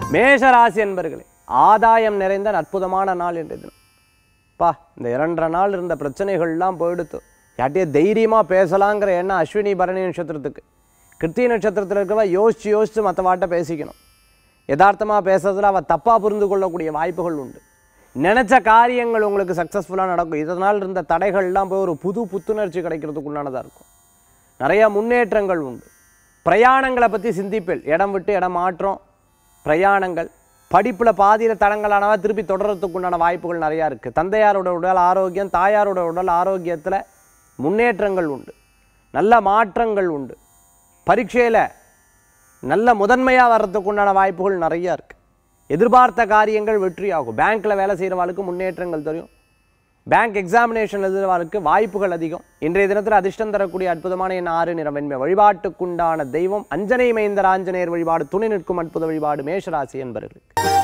மேஷராசி என்பர்களே ஆதாயம் நிறைந்த அற்புதமான நாள் இன்றைய தினம் பா இந்த இரண்டரை நாள் இருந்த பிரச்சனைகள்லாம் போயிடுத்து யார்ட்டையே தைரியமாக பேசலாங்கிற எண்ணம் அஸ்வினி பரணி நட்சத்திரத்துக்கு கிருத்திய நட்சத்திரத்தில் இருக்கிறவ யோசிச்சு யோசிச்சு மற்றவாட்ட பேசிக்கணும் யதார்த்தமாக பேசுறதுல அவள் தப்பாக புரிந்து கொள்ளக்கூடிய வாய்ப்புகள் உண்டு நினச்ச காரியங்கள் உங்களுக்கு சக்ஸஸ்ஃபுல்லாக நடக்கும் இதனால் இருந்த தடைகள்லாம் போய் ஒரு புது புத்துணர்ச்சி கிடைக்கிறதுக்குள்ளானதாக இருக்கும் நிறைய முன்னேற்றங்கள் உண்டு பிரயாணங்களை பற்றி சிந்திப்பேன் இடம் விட்டு இடம் மாற்றம் பிரயாணங்கள் படிப்பில் பாதியில் தடங்களானவா திருப்பி தொடர்றதுக்கு உண்டான வாய்ப்புகள் நிறையா இருக்குது தந்தையாரோட உடல் ஆரோக்கியம் தாயாரோட உடல் ஆரோக்கியத்தில் முன்னேற்றங்கள் உண்டு நல்ல மாற்றங்கள் உண்டு பரீட்சையில் நல்ல முதன்மையாக வர்றதுக்கு உண்டான வாய்ப்புகள் நிறையா இருக்குது எதிர்பார்த்த காரியங்கள் வெற்றியாகும் பேங்க்கில் வேலை செய்கிறவாளுக்கு முன்னேற்றங்கள் தெரியும் பேங்க் எக்ஸாமினேஷன் எழுதுறவாளுக்கு வாய்ப்புகள் அதிகம் இன்றைய தினத்தில் அதிர்ஷ்டம் தரக்கூடிய அற்புதமான என் ஆறு நிறம் வெண்மை வழிபாட்டுக்குண்டான தெய்வம் அஞ்சனை மைந்தர் ஆஞ்சநேயர் வழிபாடு துணை நிற்கும் அற்புத வழிபாடு மேஷராசி என்பவர்களுக்கு